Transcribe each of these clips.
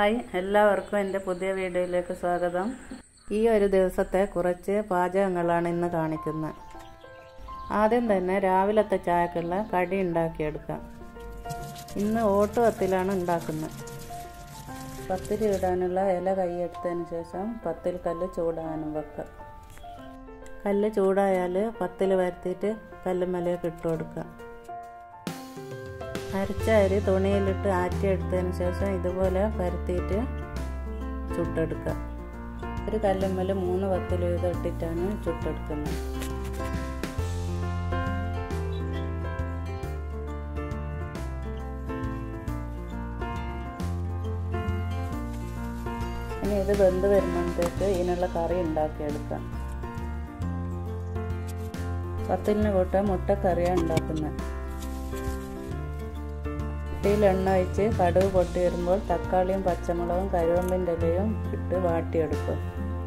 hi എല്ലാവർക്കും എൻ്റെ പുതിയ വീഡിയോയിലേക്ക് സ്വാഗതം ഈ ഒരു ദിവസത്തെ കുറച്ച് പാചകങ്ങളാണ് ഇന്ന് കാണിക്കുന്നത് ആദ്യം തന്നെ രാവിലത്തെ ചായക്കുള്ള കടി ഉണ്ടാക്കിയെടുക്കാം ഇന്ന് ഓട്ടുപത്തിലാണ് ഉണ്ടാക്കുന്നത് പത്തിരി ഇടാനുള്ള ഇല കൈയെടുത്തതിന് ശേഷം പത്തിൽ കല്ല് ചൂടാനും വെക്കാം കല്ല് ചൂടായാൽ പത്തിൽ വരുത്തിയിട്ട് കല്ലുമലയൊക്കെ ഇട്ട് കൊടുക്കാം അരച്ച അരി തുണിയിലിട്ട് ആറ്റിയെടുത്തതിന് ശേഷം ഇതുപോലെ പരത്തിയിട്ട് ചുട്ടെടുക്കുക ഒരു കല്ലുമ്മൽ മൂന്ന് പത്തിൽ വീതം ഇട്ടിട്ടാണ് ചുട്ടെടുക്കുന്നത് ഇനി ഇത് വെന്ത് വരുമ്പോഴത്തേക്ക് ഇതിനുള്ള കറി ഉണ്ടാക്കിയെടുക്കാം പത്തിലിന് കൂട്ട മുട്ടക്കറിയാണ് ഉണ്ടാക്കുന്നത് ചട്ടിയിൽ എണ്ണ ഒഴിച്ച് കടുക് പൊട്ടി വരുമ്പോൾ തക്കാളിയും പച്ചമുളകും കരുവേമ്പിൻ്റെ ഇലയും ഇട്ട് വാട്ടിയെടുക്കും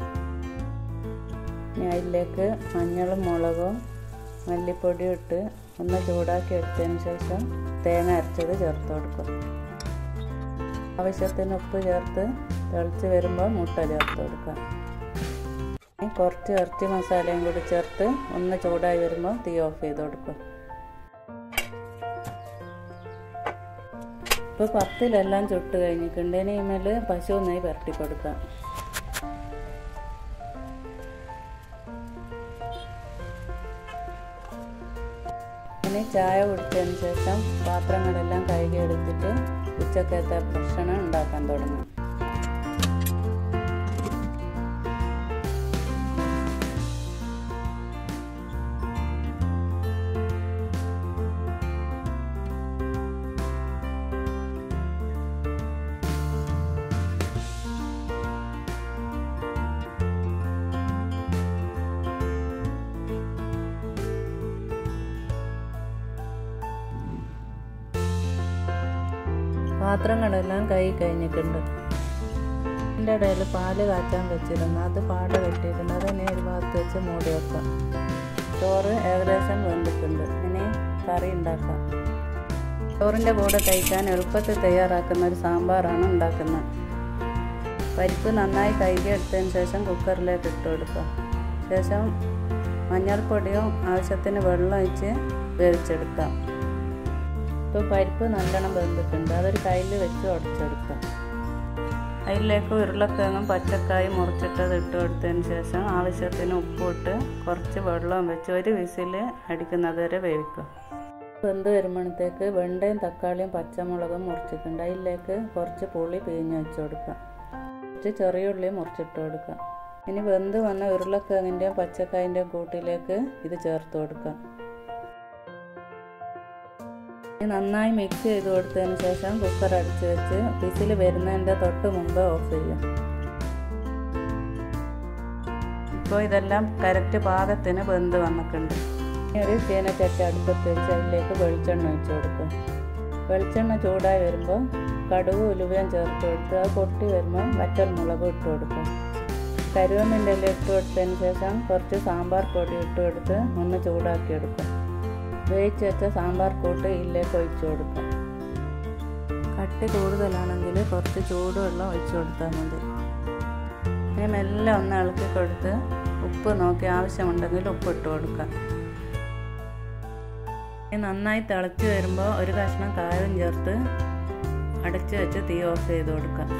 ഇനി അതിലേക്ക് മഞ്ഞളും മുളകും മല്ലിപ്പൊടിയും ഇട്ട് ഒന്ന് ചൂടാക്കി എടുത്തതിന് ശേഷം തേങ്ങ അരച്ചത് ചേർത്ത് കൊടുക്കും ആവശ്യത്തിന് ഉപ്പ് ചേർത്ത് തിളച്ച് വരുമ്പോൾ മുട്ട ചേർത്ത് കൊടുക്കാം കുറച്ച് ഇറച്ചി മസാലയും കൂടി ചേർത്ത് ഒന്ന് ചൂടായി വരുമ്പോൾ തീ ഓഫ് ചെയ്ത് കൊടുക്കും ഇപ്പോൾ പത്തിലെല്ലാം ചുട്ട് കഴിഞ്ഞിട്ടുണ്ട് ഇനി ഇമേൽ പശു നെയ്യ് പുരട്ടി കൊടുക്കാം ഇനി ചായ കുടിച്ചതിന് ശേഷം പാത്രങ്ങളെല്ലാം കഴുകി എടുത്തിട്ട് ഉച്ചക്കത്തെ ഭക്ഷണം ഉണ്ടാക്കാൻ തുടങ്ങും പാത്രങ്ങളെല്ലാം കൈ കഴിഞ്ഞിട്ടുണ്ട് എൻ്റെ ഇടയിൽ പാല് കാച്ചാൻ വെച്ചിരുന്നു അത് പാട് കെട്ടിയിട്ടുണ്ട് അതിനെ ഒരു ഭാഗത്ത് വെച്ച് മൂടി വെക്കാം ചോറ് ഏകദേശം വെന്തിട്ടുണ്ട് ഇനി കറി ഉണ്ടാക്കാം ചോറിൻ്റെ കൂടെ കഴിക്കാൻ എളുപ്പത്തിൽ തയ്യാറാക്കുന്ന ഒരു സാമ്പാറാണ് ഉണ്ടാക്കുന്നത് പരിപ്പ് നന്നായി കഴുകി എടുത്തതിന് ശേഷം കുക്കറിലേക്ക് ഇട്ട് കൊടുക്കുക ശേഷം മഞ്ഞൾപ്പൊടിയും ആവശ്യത്തിന് വെള്ളം ഒഴിച്ച് വേവിച്ചെടുക്കാം ഇപ്പോൾ പരിപ്പ് നല്ലോണം വെന്തിട്ടുണ്ട് അതൊരു കയ്യിൽ വെച്ച് ഉടച്ചെടുക്കാം അതിലേക്ക് ഉരുളക്കിഴങ്ങും പച്ചക്കായും മുറിച്ചിട്ടത് ഇട്ട് കൊടുത്തതിന് ശേഷം ആവശ്യത്തിന് ഉപ്പിട്ട് കുറച്ച് വെള്ളം വെച്ച് ഒരു വിസിൽ അടിക്കുന്നത് വരെ വേവിക്കുക വെന്ത് വരുമ്പോഴത്തേക്ക് വെണ്ടയും തക്കാളിയും പച്ചമുളകും മുറിച്ചിട്ടുണ്ട് അതിലേക്ക് കുറച്ച് പുളി പിഴിഞ്ഞ് വെച്ച് കൊടുക്കാം കുറച്ച് ചെറിയ ഉള്ളി മുറിച്ചിട്ട് കൊടുക്കാം ഇനി വെന്ത് വന്ന ഉരുളക്കിഴങ്ങിൻ്റെയും പച്ചക്കായൻ്റെയും കൂട്ടിലേക്ക് ഇത് ചേർത്ത് കൊടുക്കാം നന്നായി മിക്സ് ചെയ്ത് കൊടുത്തതിന് ശേഷം കുക്കർ അടിച്ച് വെച്ച് വിസിൽ വരുന്നതിൻ്റെ തൊട്ട് മുമ്പ് ഓഫ് ചെയ്യും ഇപ്പോൾ ഇതെല്ലാം കറക്റ്റ് പാകത്തിന് വെന്ത് വന്നിട്ടുണ്ട് ഒരു ചീനച്ചട്ടി അടുപ്പത്ത് വെച്ച് അതിലേക്ക് വെളിച്ചെണ്ണ ഒഴിച്ച് കൊടുക്കും വെളിച്ചെണ്ണ ചൂടായി വരുമ്പോൾ കടുക് ഉലുവയും ചേർത്ത് കൊടുത്ത് അത് പൊട്ടി വരുമ്പോൾ വറ്റൽ മുളക് ഇട്ട് കൊടുക്കും കരുവമ്മിൻ്റെ ഇല ഇട്ട് കൊടുത്തതിന് ശേഷം കുറച്ച് സാമ്പാർ പൊടി ഇട്ട് കൊടുത്ത് ഒന്ന് ചൂടാക്കി എടുക്കും വേവിച്ച് വെച്ച സാമ്പാർ കൂട്ട് ഇതിലേക്ക് ഒഴിച്ചു കൊടുക്കാം കട്ടി കൂടുതലാണെങ്കിൽ കുറച്ച് ചൂടുവെള്ളം ഒഴിച്ചു കൊടുത്താൽ മതി ഇനി മെല്ലെ ഒന്ന് ഇളക്കി കൊടുത്ത് ഉപ്പ് നോക്കി ആവശ്യമുണ്ടെങ്കിൽ ഉപ്പ് ഇട്ട് കൊടുക്കാം ഇനി നന്നായി തിളച്ച് വരുമ്പോൾ ഒരു കഷ്ണം കായം ചേർത്ത് അടച്ചു വെച്ച് തീ ഓഫ് ചെയ്ത് കൊടുക്കാം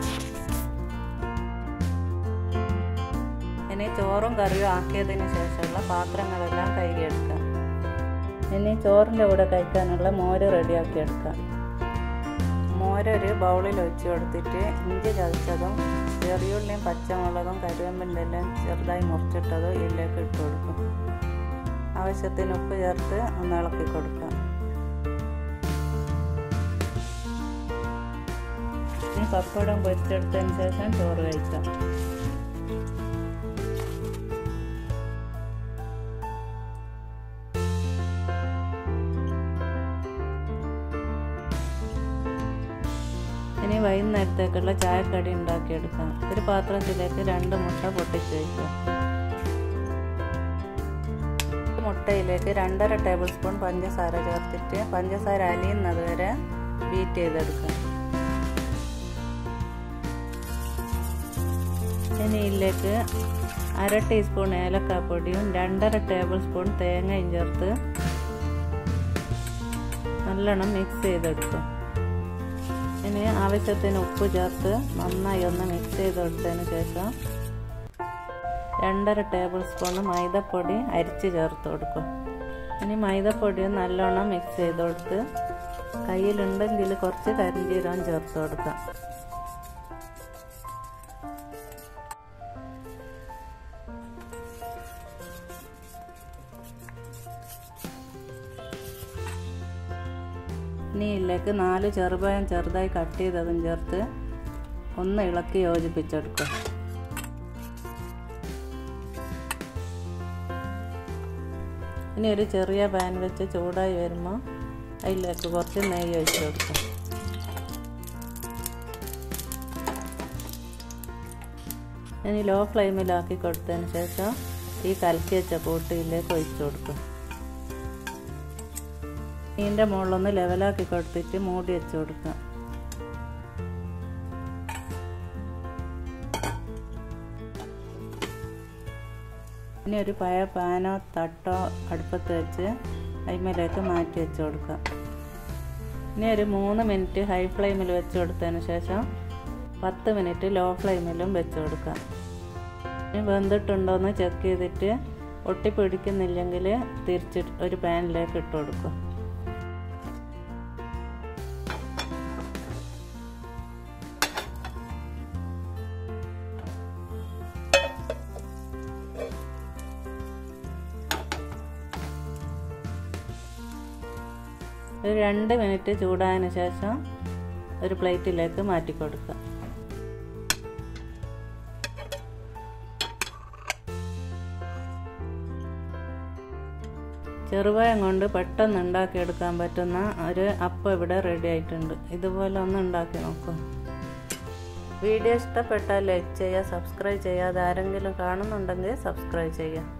ഇനി ചോറും കറിയും ആക്കിയതിന് ശേഷമുള്ള പാത്രങ്ങളെല്ലാം കഴുകിയെടുക്കാം ഇനി ചോറിൻ്റെ കൂടെ കഴിക്കാനുള്ള മോര് റെഡിയാക്കി എടുക്കാം മോരൊരു ബൗളിൽ ഒഴിച്ച് കൊടുത്തിട്ട് ഇഞ്ചി ചതച്ചതും ചെറിയുള്ളിയും പച്ചമുളകും കരുവേമ്പിൻ്റെ എല്ലാം ചെറുതായി മുറിച്ചിട്ടതും ഇതിലേക്ക് ഇട്ട് കൊടുക്കും ആവശ്യത്തിന് ഉപ്പ് ചേർത്ത് ഒന്ന് ഇളക്കി കൊടുക്കാം ഇനി പപ്പടം പൊരിച്ചെടുത്തതിന് ശേഷം ചോറ് കഴിക്കാം ഇനി വൈകുന്നേരത്തേക്കുള്ള ചായക്കടി ഉണ്ടാക്കിയെടുക്കാം ഒരു പാത്രത്തിലേക്ക് രണ്ട് മുട്ട പൊട്ടിച്ച് വയ്ക്കുക മുട്ടയിലേക്ക് രണ്ടര ടേബിൾ സ്പൂൺ പഞ്ചസാര ചേർത്തിട്ട് പഞ്ചസാര അലിയുന്നത് വരെ ബീറ്റ് ചെയ്തെടുക്കാം ഇനി ഇതിലേക്ക് അര ടീസ്പൂൺ ഏലക്കാപ്പൊടിയും രണ്ടര ടേബിൾ സ്പൂൺ തേങ്ങയും ചേർത്ത് നല്ലോണം മിക്സ് ചെയ്തെടുക്കും ഇനി ആവശ്യത്തിന് ഉപ്പ് ചേർത്ത് നന്നായി ഒന്ന് മിക്സ് ചെയ്തെടുത്തതിന് ശേഷം രണ്ടര ടേബിൾ സ്പൂൺ മൈദപ്പൊടി അരിച്ച് ചേർത്ത് കൊടുക്കും ഇനി മൈദപ്പൊടി നല്ലോണം മിക്സ് ചെയ്ത് കൊടുത്ത് കയ്യിലുണ്ടെങ്കിൽ കുറച്ച് കരിഞ്ചീരകം ചേർത്ത് കൊടുക്കാം ഇനി ഇതിലേക്ക് നാല് ചെറുപഴം ചെറുതായി കട്ട് ചെയ്തതും ചേർത്ത് ഒന്ന് ഇളക്കി യോജിപ്പിച്ചെടുക്കും ഇനി ഒരു ചെറിയ പാൻ വെച്ച് ചൂടായി വരുമ്പോൾ അതിലേക്ക് കുറച്ച് നെയ്യ് ഒഴിച്ച് കൊടുക്കും ഇനി ലോ ഫ്ലെയിമിലാക്കി കൊടുത്തതിന് ശേഷം ഈ കലക്കി വെച്ച കൂട്ടിയിലേക്ക് ഒഴിച്ചു കൊടുക്കും മീൻ്റെ മുകളിലൊന്ന് ലെവലാക്കി കൊടുത്തിട്ട് മൂടി വെച്ച് കൊടുക്കാം ഇനി ഒരു പഴയ പാനോ തട്ടോ അടുപ്പത്ത് വെച്ച് അതിമേലേക്ക് മാറ്റി വെച്ച് കൊടുക്കാം ഇനി ഒരു മൂന്ന് മിനിറ്റ് ഹൈ ഫ്ലെയിമിൽ വെച്ച് കൊടുത്തതിന് ശേഷം പത്ത് മിനിറ്റ് ലോ ഫ്ലെയിമിലും വെച്ച് കൊടുക്കാം ഇനി വെന്തിട്ടുണ്ടോ എന്ന് ചെക്ക് ചെയ്തിട്ട് ഒട്ടിപ്പിടിക്കുന്നില്ലെങ്കിൽ തിരിച്ചിട്ട് ഒരു പാനിലേക്ക് ഇട്ട് കൊടുക്കും ഒരു രണ്ട് മിനിറ്റ് ചൂടായതിന് ശേഷം ഒരു പ്ലേറ്റിലേക്ക് മാറ്റി കൊടുക്കുക ചെറുപഴം കൊണ്ട് പെട്ടെന്ന് ഉണ്ടാക്കിയെടുക്കാൻ പറ്റുന്ന ഒരു അപ്പം ഇവിടെ റെഡി ആയിട്ടുണ്ട് ഇതുപോലെ ഒന്ന് ഉണ്ടാക്കി നോക്കും വീഡിയോ ഇഷ്ടപ്പെട്ടാൽ ലൈക്ക് ചെയ്യുക സബ്സ്ക്രൈബ് ചെയ്യാതെ ആരെങ്കിലും കാണുന്നുണ്ടെങ്കിൽ സബ്സ്ക്രൈബ് ചെയ്യുക